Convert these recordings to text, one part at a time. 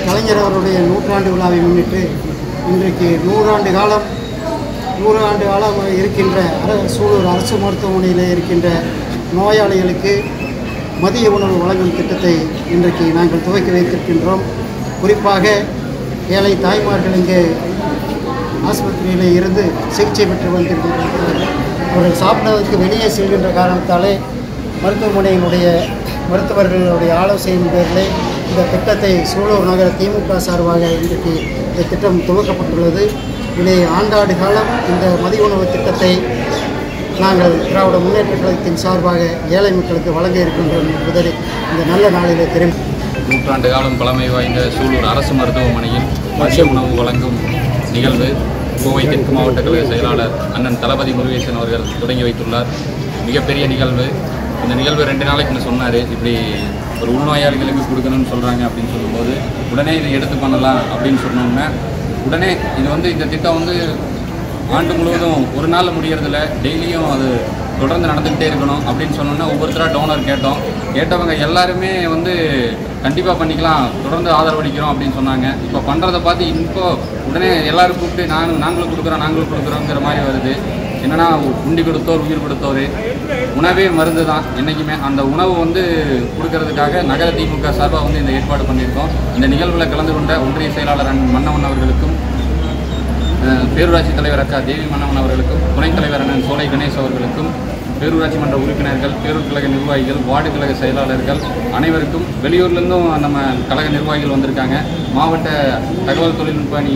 கலைஞர் அவருடைய நூற்றாண்டு விழாவை முன்னிட்டு இன்றைக்கு நூறாண்டு காலம் நூறாண்டு காலம் இருக்கின்ற அர சூலூர் அரசு மருத்துவமனையில் இருக்கின்ற நோயாளிகளுக்கு மதிய உணவு வழங்கும் திட்டத்தை இன்றைக்கு நாங்கள் துவக்கி வைத்திருக்கின்றோம் குறிப்பாக ஏழை தாய்மார்கள் இங்கே ஆஸ்பத்திரியில் இருந்து சிகிச்சை பெற்று வந்திருக்கின்றனர் அவர்கள் சாப்பிடுவதற்கு வெளியே செல்கின்ற காரணத்தாலே மருத்துவமனையினுடைய மருத்துவர்களுடைய ஆலோசனையின் பேரில் இந்த திட்டத்தை சூலூர் நகர திமுக சார்பாக இன்றைக்கு இந்த திட்டம் துவக்கப்பட்டுள்ளது இதை ஆண்டாண்டு காலம் இந்த மதிய உணவு திட்டத்தை நாங்கள் திராவிட முன்னேற்ற கழகத்தின் சார்பாக ஏழை மக்களுக்கு வழங்க இருக்கின்றோம் என்பதை இந்த நல்ல நாளிலே தெரிவி நூற்றாண்டு காலம் பழமை வாய்ந்த சூலூர் அரசு மருத்துவமனையில் மதிய உணவு வழங்கும் நிகழ்வு கோவை தெற்கு மாவட்ட கழக செயலாளர் அண்ணன் தளபதி முருகேசன் அவர்கள் தொடங்கி வைத்துள்ளார் மிகப்பெரிய நிகழ்வு இந்த நிகழ்வு ரெண்டு நாளைக்கு முன்ன சொன்னார் இப்படி ஒரு உள்நோயாளிகளுக்கு கொடுக்கணும்னு சொல்கிறாங்க அப்படின்னு சொல்லும்போது உடனே இதை எடுத்து பண்ணலாம் அப்படின்னு சொன்னோம்னா உடனே இது வந்து இந்த திட்டம் வந்து ஆண்டு முழுவதும் ஒரு நாள் முடியறதில்ல டெய்லியும் அது தொடர்ந்து நடந்துக்கிட்டே இருக்கணும் அப்படின்னு சொன்னோன்னா ஒவ்வொருத்தராக டோனர் கேட்டோம் கேட்டவங்க எல்லாருமே வந்து கண்டிப்பாக பண்ணிக்கலாம் தொடர்ந்து ஆதரவளிக்கிறோம் அப்படின்னு சொன்னாங்க இப்போ பண்ணுறதை பார்த்து இப்போ உடனே எல்லாரும் கூப்பிட்டு நாங்கள் நாங்களும் கொடுக்குறோம் நாங்களும் கொடுக்குறோங்கிற மாதிரி வருது என்னன்னா உண்டி கொடுத்தோர் உயிர் கொடுத்தோர் உணவே மருந்து தான் என்றைக்குமே அந்த உணவு வந்து கொடுக்கறதுக்காக நகர திமுக சார்பாக வந்து இந்த ஏற்பாடு பண்ணியிருக்கோம் இந்த நிகழ்வில் கலந்து கொண்ட ஒன்றிய செயலாளர் அண்ணன் மன்னவன் அவர்களுக்கும் அஹ் பேரூராட்சி தலைவர் அக்கா தேவி மன்னவன் அவர்களுக்கும் துணைத் தலைவர் அண்ணன் சோலை கணேஷ் அவர்களுக்கும் பேரூராட்சி மன்ற உறுப்பினர்கள் பேரூர் கழக நிர்வாகிகள் வார்டு கழக செயலாளர்கள் அனைவருக்கும் வெளியூர்லேருந்தும் நம்ம கழக நிர்வாகிகள் வந்திருக்காங்க மாவட்ட தகவல் தொழில்நுட்ப அணி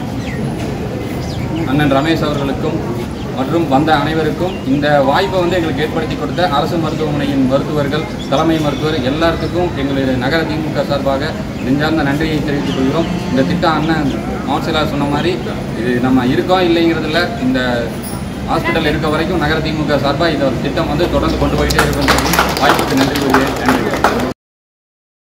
அண்ணன் ரமேஷ் அவர்களுக்கும் மற்றும் வந்த அனைவருக்கும் இந்த வாய்ப்பை வந்து எங்களுக்கு ஏற்படுத்தி கொடுத்த அரசு மருத்துவமனையின் மருத்துவர்கள் தலைமை மருத்துவர் எல்லாத்துக்கும் எங்களுடைய நகர திமுக சார்பாக நெஞ்சார்ந்த நன்றியை தெரிவித்துக் கொள்கிறோம் இந்த திட்டம் அண்ணன் கவுன்சிலர் சொன்ன மாதிரி இது நம்ம இருக்கோம் இல்லைங்கிறதுல இந்த ஹாஸ்பிட்டல் இருக்க வரைக்கும் நகர திமுக சார்பாக இந்த திட்டம் வந்து தொடர்ந்து கொண்டு போயிட்டே இருக்கும்